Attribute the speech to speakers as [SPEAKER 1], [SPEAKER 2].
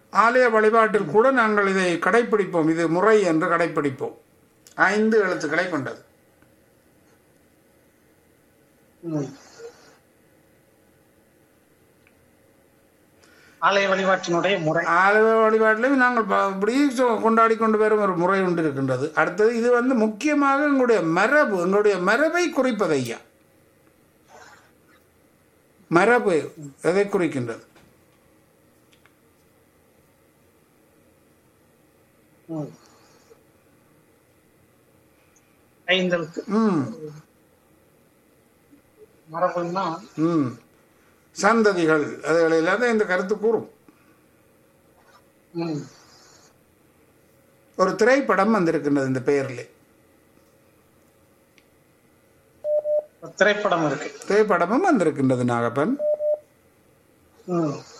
[SPEAKER 1] ஆலய வழிபாட்டில் கூட நாங்கள் இதை கடைப்பிடிப்போம் இது முறை என்று கடைப்பிடிப்போம் ஐந்து எழுத்துக்களை கொண்டது
[SPEAKER 2] ம். ஆலய வழிபாட்டினுடைய முறை
[SPEAKER 1] ஆலய வழிபாட்டிலையும் நாங்கள் ப- இப்படி சொ- கொண்டாடி கொண்டு வரும் ஒரு முறை ஒன்று இருக்கின்றது அடுத்தது இது வந்து முக்கியமாக எங்களுடைய மரபு எங்களுடைய மரபை குறிப்பது ஐயா மரபு எதை குறிக்கின்றது
[SPEAKER 2] ம். ஐந்தெழுத்து
[SPEAKER 1] ம்
[SPEAKER 2] மரபுன்னா
[SPEAKER 1] ம் சந்ததிகள் அதுகளெல்லாம் தான் இந்த கருத்து கூறும்
[SPEAKER 2] ம்.
[SPEAKER 1] ஒரு திரைப்படம் வந்திருக்கின்றது இந்த பெயரில்
[SPEAKER 2] ஒரு திரைப்படம் இருக்கு
[SPEAKER 1] திரைப்படமும் வந்திருக்கின்றது நாகப்பன்
[SPEAKER 2] ம்.